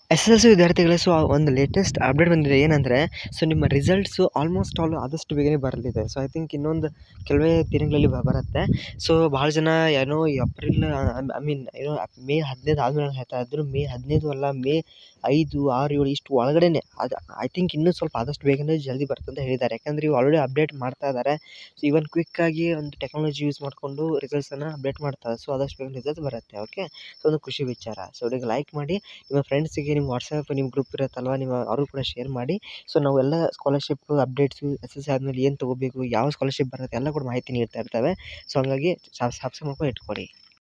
S S L C ವಿದ್ಯಾರ್ಥಿಗಳೇ so ಒಂದು latest update ಬಂದಿದೆ ಏನಂದರೆ ಸೊ ನಿಮ್ಮ ರಿಸಲ್ಟ್ಸು ಆಲ್ಮೋಸ್ಟ್ ಆಲ್ ಆದಷ್ಟು ಬೇಗನೆ ಬರಲಿದೆ ಸೊ ಐ ಥಿಂಕ್ ಇನ್ನೊಂದು ಕೆಲವೇ ದಿನಗಳಲ್ಲಿ ಬ ಬರುತ್ತೆ ಸೊ ಭಾಳ ಜನ ಏನೋ ಏಪ್ರಿಲ್ ಐ ಮೀನ್ ಏನೋ ಮೇ ಹದಿನೈದು ಆದಮೇಲೆ ಹೇಳ್ತಾ ಇದ್ರು ಮೇ ಹದಿನೈದು ಅಲ್ಲ ಮೇ ಐದು ಆರು ಏಳು ಇಷ್ಟು ಒಳಗಡೆನೇ ಅದು ಐ ಥಿಂಕ್ ಇನ್ನೂ ಸ್ವಲ್ಪ ಆದಷ್ಟು ಬೇಗನೆ ಜಲ್ದಿ ಬರುತ್ತೆ ಅಂತ ಹೇಳಿದ್ದಾರೆ ಯಾಕಂದ್ರೆ ಇವು ಆಲ್ರೆಡಿ ಅಪ್ಡೇಟ್ ಮಾಡ್ತಾ ಇದ್ದಾರೆ ಸೊ ಇವನ್ ಕ್ವಿಕ್ಕಾಗಿ ಒಂದು ಟೆಕ್ನಾಲಜಿ ಯೂಸ್ ಮಾಡಿಕೊಂಡು ರಿಸಲ್ಟ್ಸನ್ನು ಅಪ್ಡೇಟ್ ಮಾಡ್ತಾರೆ ಸೊ ಆದಷ್ಟು ಬೇಗ ರಿಸಲ್ಟ್ ಬರುತ್ತೆ ಓಕೆ ಸೊ ಒಂದು ಖುಷಿ ವಿಚಾರ ಸೊ ಈಗ ಲೈಕ್ ಮಾಡಿ ನಿಮ್ಮ ಫ್ರೆಂಡ್ಸಿಗೆ ನಿಮ್ಮ ವಾಟ್ಸಪ್ ನಿಮ್ಮ ಗ್ರೂಪ್ ಇರುತ್ತಲ್ವ ನಿಮ್ಮ ಅವರು ಕೂಡ ಶೇರ್ ಮಾಡಿ ಸೊ ನಾವು ಎಲ್ಲ scholarship updates S S C ಆದಮೇಲೆ ಏನು ತೊಗೋಬೇಕು ಯಾವ ಸ್ಕಾಲರ್ಶಿಪ್ ಬರುತ್ತೆ ಎಲ್ಲ ಕೂಡ ಮಾಹಿತಿ ನೀಡ್ತಾ ಇರ್ತೇವೆ ಸೊ ಹಂಗಾಗಿ ಸಬ್ಸ್ಕ್ರೈಬ್ ಮಾಡ್ಕೊಂಡು ಇಟ್ಕೊಳ್ಳಿ